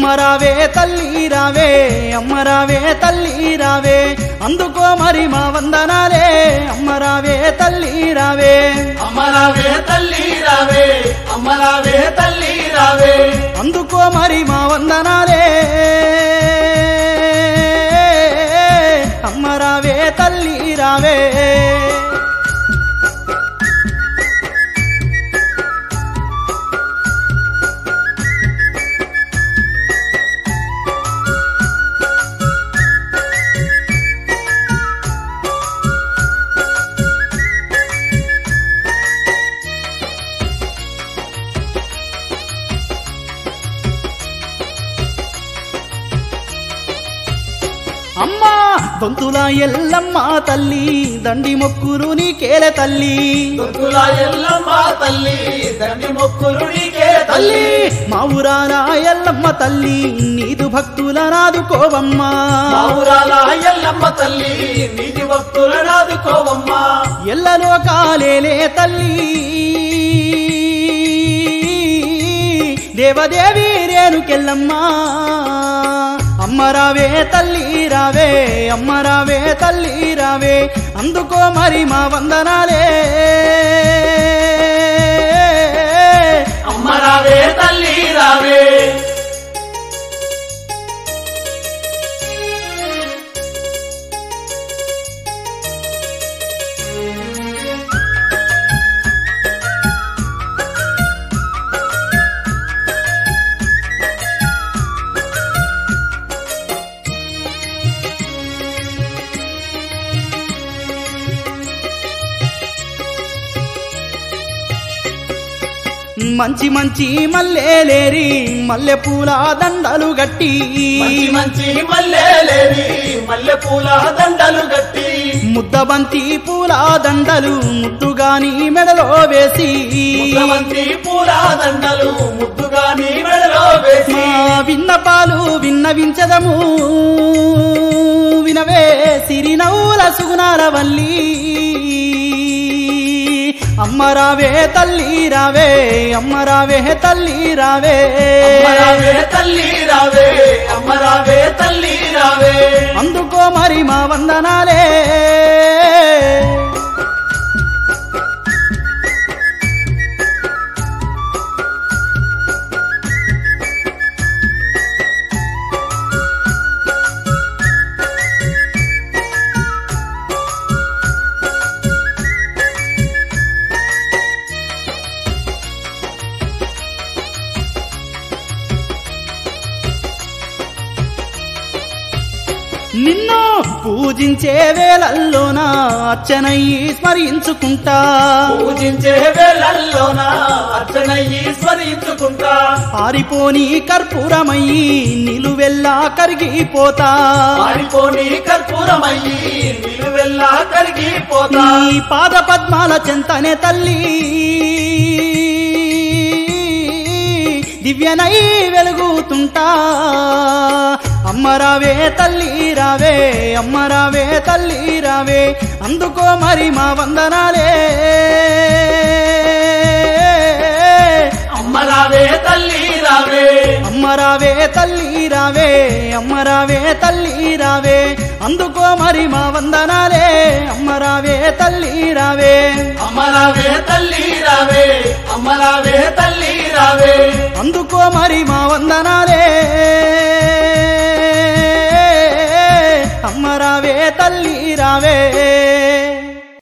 అమ్మరావే తల్లి రావే అమ్మరావే తల్లి రావే అందుకో మరి మా వందనాలే అమ్మరావే తల్లి రావే అమరావే తల్లి రావే అమరావే తల్లి రావే అందుకో మరి మా వందనాలే అమ్మరావే తల్లి రావే అమ్మా దొంతుల ఎల్లమ్మ తల్లి దండి మొక్కులు నీకేలే తల్లి దొంతుల ఎల్లమ్మ తల్లి దండి మొక్కులు నీకే తల్లి తల్లి మా ఊరాల ఎల్లమ్మ తల్లి నీదు భక్తుల నాదుకోవమ్మా మావురాల ఎల్లమ్మ తల్లి నీతి భక్తుల నాదుకోవమ్మా ఎల్లలో కాలేలే తల్లి దేవదేవి రేణుకెళ్ళమ్మా అమ్మరావే తల్లి రావే అమ్మరావే తల్లి రావే అందుకో మరి మా వందనాలే అమ్మరావే తల్లి రావే మంచి మంచి మల్లెలేరి మల్లె పూల దండలు గట్టి మంచి మంచి మల్లెలేవి మల్లె పూల దండలు గట్టి ముద్దబంతి పూల దండలు ముద్దుగాని మెడలో వేసి ముద్దవంతి పూల దండలు ముద్దుగా నీ మెడలో వేసి మా విన్నపాలు విన్నవించదము వినవే సిరినవ్వుల సుగుణాల వల్లి అమ్మరావే తల్లి రావే అమ్మరావే తల్లి రావే అమ్మరావే తల్లి రావే అమ్మరావే తల్లి రావే అందుకో మరి మా వందనాలే నిన్ను పూజించే వేళల్లోన అర్చనయ్యి స్మరించుకుంటా పూజించే వేళల్లోన అర్చనయ్యి స్మరించుకుంటా పారిపోని కర్పూరమయ్యి నిలువెల్లా కరిగిపోతా పారిపోని కర్పూరమయ్యి నిలువెల్లా కరిగిపోతా నీ పాద పద్మాల చెంతనే తల్లి దివ్యనై వెలుగుతుంటా అమ్మరావే తల్లి రావే అమ్మరావే తల్లి రావే అందుకో మరి మా వందనాలే అమ్మరావే తల్లి రావే అమ్మరావే తల్లి రావే అమ్మరావే తల్లి రావే అందుకో మరి మా వందనాలే అమ్మరావే తల్లి రావే అమ్మరావే తల్లి రావే అమ్మరావే తల్లి రావే అందుకో మరి మా వందనాలే అమ్మరావే తల్లి రావే